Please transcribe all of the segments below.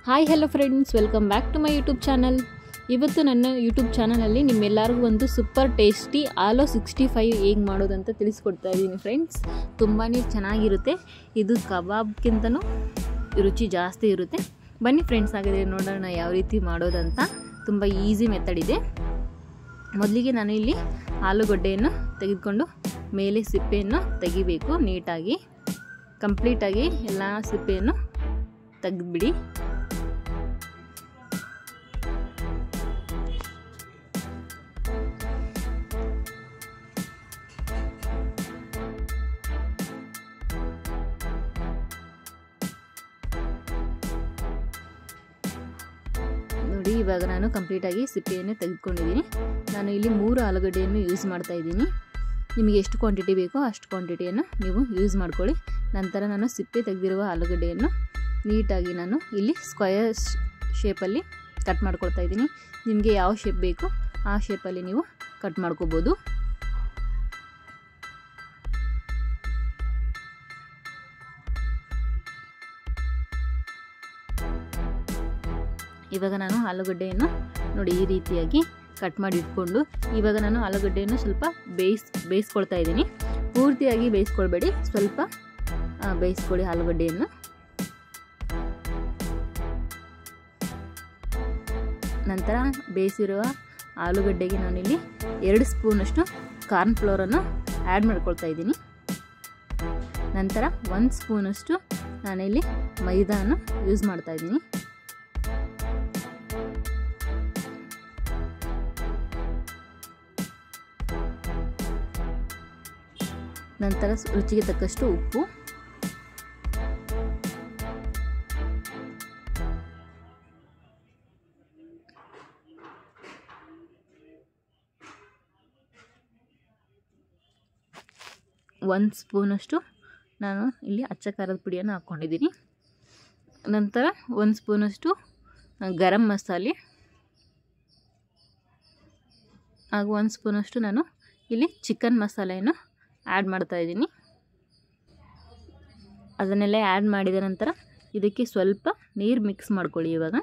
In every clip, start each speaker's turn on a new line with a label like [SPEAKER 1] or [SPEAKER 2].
[SPEAKER 1] hi hello friends welcome back to my YouTube channel ಇವತ್ತು ನನ್ನ YouTube ಚಾನಲಲ್ಲಿ ನಿಮ್ಮೆಲ್ಲರಿಗೂ ಒಂದು super tasty aloo sixty five ಹೇಗೆ ಮಾಡೋದಂತ ತಿಳಿಸ್ಕೊಡ್ತಾ ಇದ್ದೀನಿ ಫ್ರೆಂಡ್ಸ್ ತುಂಬಾ ಚೆನ್ನಾಗಿರುತ್ತೆ ಇದು ಕಬಾಬ್ಗಿಂತನೂ ರುಚಿ ಜಾಸ್ತಿ ಇರುತ್ತೆ ಬನ್ನಿ ಫ್ರೆಂಡ್ಸ್ ಹಾಗಾದರೆ ನೋಡೋಣ ಯಾವ ರೀತಿ ಮಾಡೋದಂತ ತುಂಬ ಈಸಿ ಮೆಥಡ್ ಇದೆ ಮೊದಲಿಗೆ ನಾನು ಇಲ್ಲಿ ಆಲೂಗಡ್ಡೆಯನ್ನು ತೆಗೆದುಕೊಂಡು ಮೇಲೆ ಸಿಪ್ಪೆಯನ್ನು ತೆಗಿಬೇಕು ನೀಟಾಗಿ ಕಂಪ್ಲೀಟಾಗಿ ಎಲ್ಲ ಸಿಪ್ಪೆಯನ್ನು ತೆಗೆದುಬಿಡಿ ನೋಡಿ ಇವಾಗ ನಾನು ಕಂಪ್ಲೀಟಾಗಿ ಸಿಪ್ಪೆಯನ್ನು ತೆಗೆದುಕೊಂಡಿದ್ದೀನಿ ನಾನು ಇಲ್ಲಿ ಮೂರು ಆಲೂಗಡ್ಡೆಯನ್ನು ಯೂಸ್ ಮಾಡ್ತಾ ಇದ್ದೀನಿ ನಿಮಗೆ ಎಷ್ಟು ಕ್ವಾಂಟಿಟಿ ಬೇಕೋ ಅಷ್ಟು ಕ್ವಾಂಟಿಟಿಯನ್ನು ನೀವು ಯೂಸ್ ಮಾಡ್ಕೊಳ್ಳಿ ನಂತರ ನಾನು ಸಿಪ್ಪೆ ತೆಗೆದಿರುವ ಆಲೂಗಡ್ಡೆಯನ್ನು ನೀಟಾಗಿ ನಾನು ಇಲ್ಲಿ ಸ್ಕ್ವಯರ್ ಶೇಪಲ್ಲಿ ಕಟ್ ಮಾಡ್ಕೊಳ್ತಾ ಇದ್ದೀನಿ ನಿಮಗೆ ಯಾವ ಶೇಪ್ ಬೇಕೋ ಆ ಶೇಪಲ್ಲಿ ನೀವು ಕಟ್ ಮಾಡ್ಕೋಬೋದು ಇವಾಗ ನಾನು ಆಲೂಗಡ್ಡೆಯನ್ನು ನೋಡಿ ಈ ರೀತಿಯಾಗಿ ಕಟ್ ಮಾಡಿ ಇಟ್ಕೊಂಡು ಇವಾಗ ನಾನು ಆಲೂಗಡ್ಡೆಯನ್ನು ಸ್ವಲ್ಪ ಬೇಯಿಸ್ ಬೇಯಿಸ್ಕೊಳ್ತಾ ಇದ್ದೀನಿ ಪೂರ್ತಿಯಾಗಿ ಬೇಯಿಸ್ಕೊಳ್ಬೇಡಿ ಸ್ವಲ್ಪ ಬೇಯಿಸ್ಕೊಳ್ಳಿ ಆಲೂಗಡ್ಡೆಯನ್ನು ನಂತರ ಬೇಯಿಸಿರುವ ಆಲೂಗಡ್ಡೆಗೆ ನಾನಿಲ್ಲಿ ಎರಡು ಸ್ಪೂನಷ್ಟು ಕಾರ್ನ್ ಫ್ಲೋರನ್ನು ಆ್ಯಡ್ ಮಾಡ್ಕೊಳ್ತಾ ಇದ್ದೀನಿ ನಂತರ ಒಂದು ಸ್ಪೂನಷ್ಟು ನಾನಿಲ್ಲಿ ಮೈದಾನ ಯೂಸ್ ಮಾಡ್ತಾ ಇದ್ದೀನಿ ನಂತರ ರುಚಿಗೆ ತಕ್ಕಷ್ಟು ಉಪ್ಪು ಒಂದು ಸ್ಪೂನಷ್ಟು ನಾನು ಇಲ್ಲಿ ಅಚ್ಚ ಖಾರದ ಪುಡಿಯನ್ನು ಹಾಕ್ಕೊಂಡಿದ್ದೀನಿ ನಂತರ ಒಂದು ಸ್ಪೂನಷ್ಟು ಗರಂ ಮಸಾಲೆ ಹಾಗೂ ಒಂದು ಸ್ಪೂನಷ್ಟು ನಾನು ಇಲ್ಲಿ ಚಿಕನ್ ಮಸಾಲೆಯನ್ನು ಆ್ಯಡ್ ಮಾಡ್ತಾ ಇದ್ದೀನಿ ಅದನ್ನೆಲ್ಲ ಆ್ಯಡ್ ಮಾಡಿದ ನಂತರ ಇದಕ್ಕೆ ಸ್ವಲ್ಪ ನೀರು ಮಿಕ್ಸ್ ಮಾಡ್ಕೊಳ್ಳಿ ಇವಾಗ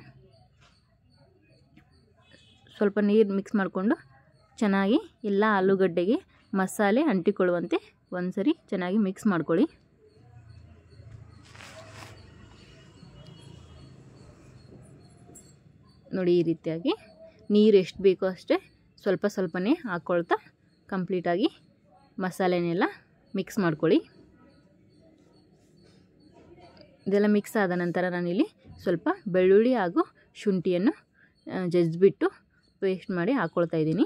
[SPEAKER 1] ಸ್ವಲ್ಪ ನೀರು ಮಿಕ್ಸ್ ಮಾಡಿಕೊಂಡು ಚೆನ್ನಾಗಿ ಎಲ್ಲ ಆಲೂಗಡ್ಡೆಗೆ ಮಸಾಲೆ ಅಂಟಿಕೊಳ್ಳುವಂತೆ ಒಂದು ಸರಿ ಚೆನ್ನಾಗಿ ಮಿಕ್ಸ್ ಮಾಡ್ಕೊಳ್ಳಿ ನೋಡಿ ಈ ರೀತಿಯಾಗಿ ನೀರು ಎಷ್ಟು ಬೇಕೋ ಅಷ್ಟೇ ಸ್ವಲ್ಪ ಸ್ವಲ್ಪನೇ ಹಾಕ್ಕೊಳ್ತಾ ಕಂಪ್ಲೀಟಾಗಿ ಮಸಾಲೆನೆಲ್ಲ ಮಿಕ್ಸ್ ಮಾಡ್ಕೊಳ್ಳಿ ಇದೆಲ್ಲ ಮಿಕ್ಸ್ ಆದ ನಂತರ ನಾನಿಲ್ಲಿ ಸ್ವಲ್ಪ ಬೆಳ್ಳುಳ್ಳಿ ಹಾಗೂ ಶುಂಠಿಯನ್ನು ಜಜ್ಜಿಬಿಟ್ಟು ಪೇಸ್ಟ್ ಮಾಡಿ ಹಾಕ್ಕೊಳ್ತಾ ಇದ್ದೀನಿ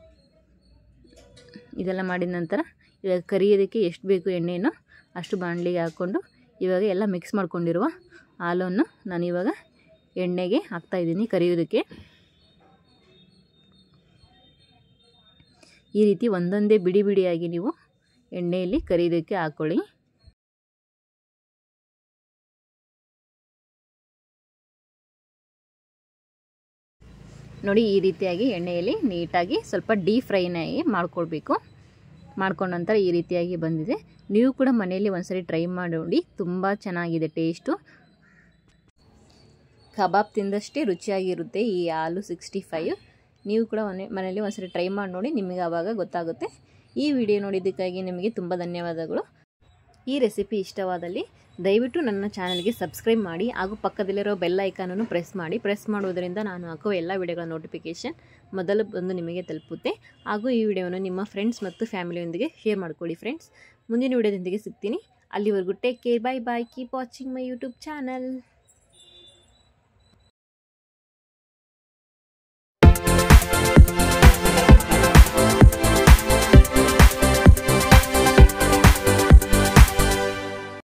[SPEAKER 1] ಇದೆಲ್ಲ ಮಾಡಿದ ನಂತರ ಇವಾಗ ಕರಿಯೋದಕ್ಕೆ ಎಷ್ಟು ಬೇಕು ಎಣ್ಣೆಯನ್ನು ಅಷ್ಟು ಬಾಣಲಿಗೆ ಹಾಕ್ಕೊಂಡು ಇವಾಗ ಎಲ್ಲ ಮಿಕ್ಸ್ ಮಾಡ್ಕೊಂಡಿರುವ ಹಾಲನ್ನು ನಾನಿವಾಗ ಎಣ್ಣೆಗೆ ಹಾಕ್ತಾಯಿದ್ದೀನಿ ಕರಿಯೋದಕ್ಕೆ ಈ ರೀತಿ ಒಂದೊಂದೇ ಬಿಡಿ ಬಿಡಿಯಾಗಿ ನೀವು ಎಣ್ಣೆಯಲ್ಲಿ ಕರಿಯೋದಕ್ಕೆ ಹಾಕ್ಕೊಳ್ಳಿ ನೋಡಿ ಈ ರೀತಿಯಾಗಿ ಎಣ್ಣೆಯಲ್ಲಿ ನೀಟಾಗಿ ಸ್ವಲ್ಪ ಡೀಪ್ ಫ್ರೈನಾಗಿ ಮಾಡ್ಕೊಳ್ಬೇಕು ಮಾಡ್ಕೊಂಡ ನಂತರ ಈ ರೀತಿಯಾಗಿ ಬಂದಿದೆ ನೀವು ಕೂಡ ಮನೆಯಲ್ಲಿ ಒಂದ್ಸರಿ ಟ್ರೈ ಮಾಡಿ ತುಂಬ ಚೆನ್ನಾಗಿದೆ ಟೇಸ್ಟು ಕಬಾಬ್ ತಿಂದಷ್ಟೇ ರುಚಿಯಾಗಿರುತ್ತೆ ಈ ಆಲೂ ಸಿಕ್ಸ್ಟಿ ಫೈವ್ ನೀವು ಕೂಡ ಮನೆ ಮನೆಯಲ್ಲಿ ಒಂದ್ಸರಿ ಟ್ರೈ ಮಾಡಿ ನೋಡಿ ನಿಮಗೆ ಆವಾಗ ಗೊತ್ತಾಗುತ್ತೆ ಈ ವಿಡಿಯೋ ನೋಡಿದ್ದಕ್ಕಾಗಿ ನಿಮಗೆ ತುಂಬ ಧನ್ಯವಾದಗಳು ಈ ರೆಸಿಪಿ ಇಷ್ಟವಾದಲ್ಲಿ ದಯವಿಟ್ಟು ನನ್ನ ಚಾನಲ್ಗೆ ಸಬ್ಸ್ಕ್ರೈಬ್ ಮಾಡಿ ಹಾಗೂ ಪಕ್ಕದಲ್ಲಿರೋ ಬೆಲ್ ಐಕಾನನ್ನು ಪ್ರೆಸ್ ಮಾಡಿ ಪ್ರೆಸ್ ಮಾಡೋದರಿಂದ ನಾನು ಹಾಕೋ ಎಲ್ಲ ವಿಡಿಯೋಗಳ ನೋಟಿಫಿಕೇಷನ್ ಮೊದಲು ಬಂದು ನಿಮಗೆ ತಲುಪುತ್ತೆ ಹಾಗೂ ಈ ವಿಡಿಯೋವನ್ನು ನಿಮ್ಮ ಫ್ರೆಂಡ್ಸ್ ಮತ್ತು ಫ್ಯಾಮಿಲಿಯೊಂದಿಗೆ ಶೇರ್ ಮಾಡ್ಕೊಳ್ಳಿ ಫ್ರೆಂಡ್ಸ್ ಮುಂದಿನ ವಿಡಿಯೋದೊಂದಿಗೆ ಸಿಗ್ತೀನಿ ಅಲ್ಲಿವರೆಗೂ take care bye bye keep watching my YouTube channel